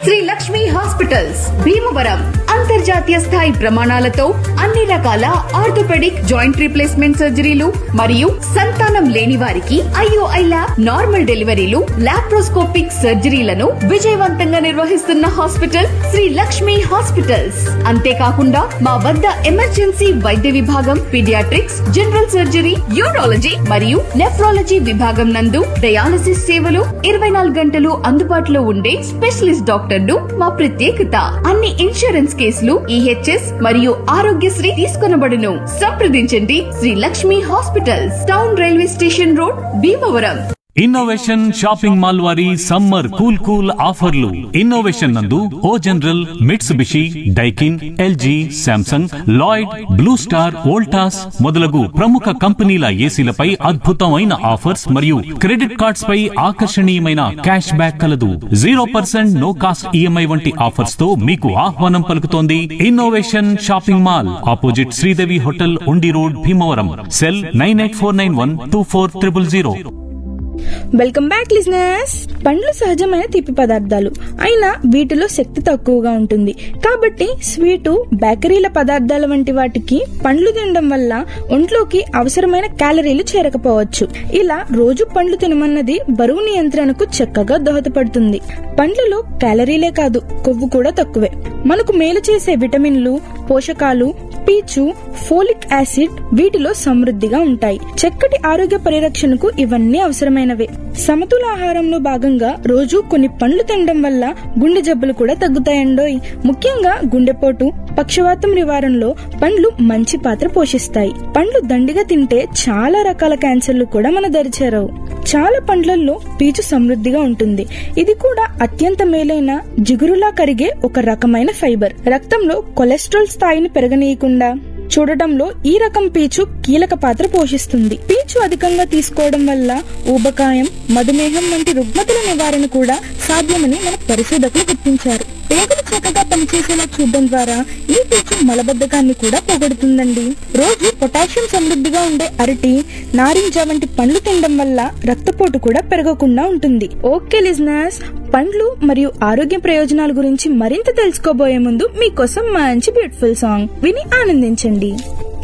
Shri Lakshmi hospitals Bhimavaram అంతర్జాతీయ స్థాయి ప్రమాణాలతో అన్ని రకాల ఆర్థోపెడిక్ జాయింట్ రీప్లేస్మెంట్ సర్జరీలు మరియు సంతానం లేని వారికి ఐఓఐ ల్యాబ్ నార్మల్ డెలివరీలు లాప్రోస్కోపిక్ సర్జరీలను విజయవంతంగా నిర్వహిస్తున్న హాస్పిటల్ శ్రీ లక్ష్మి హాస్పిటల్స్ అంతేకాకుండా మా వద్ద ఎమర్జెన్సీ వైద్య విభాగం పీడియాట్రిక్స్ జనరల్ సర్జరీ యూరాలజీ మరియు నెఫ్రాలజీ విభాగం నందు డయాలసిస్ సేవలు ఇరవై నాలుగు గంటలు అందుబాటులో ఉండే స్పెషలిస్ట్ డాక్టర్లు మా ప్రత్యేకత అన్ని ఇన్సూరెన్స్ కేసులు ఈహెచ్ఎస్ మరియు ఆరోగ్యశ్రీ తీసుకొనబడును సంప్రదించండి Sri Lakshmi hospitals town railway station road Bhimavaram Innovation shopping mall వారి సమ్మర్ కూల్ కూల్ ఆఫర్లు ఇన్నోవేషన్ నందు O General Mitsubishi Daikin LG Samsung Lloyd Blue Star Voltas మొదలగు ప్రముఖ కంపెనీల ఏసీలపై అద్భుతమైన ఆఫర్స్ మరియు క్రెడిట్ కార్డ్స్ పై ఆకర్షణీయమైన క్యాష్ బ్యాక్ కలదు zero percent no cost EMI వంటి ఆఫర్స్ తో మీకు ఆహ్వానం పలుకుతోంది Innovation shopping mall opposite Sridevi hotel Undi road Bhimavaram cell nine eight four nine one two four triple zero welcome back listeners పండ్లు సహజమైన తీపి పదార్థాలు అయినా వీటిలో శక్తి తక్కువగా ఉంటుంది కాబట్టి స్వీటు బేకరీల పదార్థాల వంటి వాటికి పండ్లు తినడం వల్ల ఒంట్లోకి అవసరమైన క్యాలరీలు చేరకపోవచ్చు ఇలా రోజు పండ్లు తినమన్నది బరువు నియంత్రణకు చక్కగా దోహదపడుతుంది పండ్లలో క్యాలరీలే కాదు కొవ్వు కూడా తక్కువే మనకు మేలు చేసే విటమిన్లు పోషకాలు పీచు ఫోలిక్ యాసిడ్ వీటిలో సమృద్ధిగా ఉంటాయి చక్కటి ఆరోగ్య పరిరక్షణకు ఇవన్నీ అవసరమైనవే సమతుల ఆహారంలో భాగంగా రోజు కొన్ని పండ్లు తినడం వల్ల గుండె జబ్బులు కూడా తగ్గుతాయండోయ్ ముఖ్యంగా గుండెపోటు పక్షవాతం నివారణలో పండ్లు మంచి పాత్ర పోషిస్తాయి పండ్లు దండిగా తింటే చాలా రకాల క్యాన్సర్లు కూడా మన దరిచేరవు చాలా పండ్లల్లో పీచు సమృద్ధిగా ఉంటుంది ఇది కూడా అత్యంత మేలైన జిగురులా కరిగే ఒక రకమైన ఫైబర్ రక్తంలో కొలెస్ట్రాల్ స్థాయిని పెరగనీయకుండా చూడటంలో ఈ రకం పీచు కీలక పాత్ర పోషిస్తుంది పీచు అధికంగా తీసుకోవడం వల్ల ఊబకాయం మధుమేహం వంటి రుగ్మతల నివారణ కూడా సాధ్యమని మన పరిశోధకులు గుర్తించారు పేగులు చక్కగా పనిచేసేలా చూడడం ద్వారా ఈ పీచు మలబద్ధకాన్ని కూడా పోగొడుతుందండి రోజు పొటాషియం సమృద్ధిగా ఉండే అరటి నారింజ వంటి పండ్లు తినడం వల్ల రక్తపోటు కూడా పెరగకుండా ఉంటుంది ఓకే లిజనర్స్ పండ్లు మరియు ఆరోగ్య ప్రయోజనాల గురించి మరింత తెలుసుకోబోయే ముందు మీకోసం మంచి బ్యూటిఫుల్ సాంగ్ విని ఆనందించండి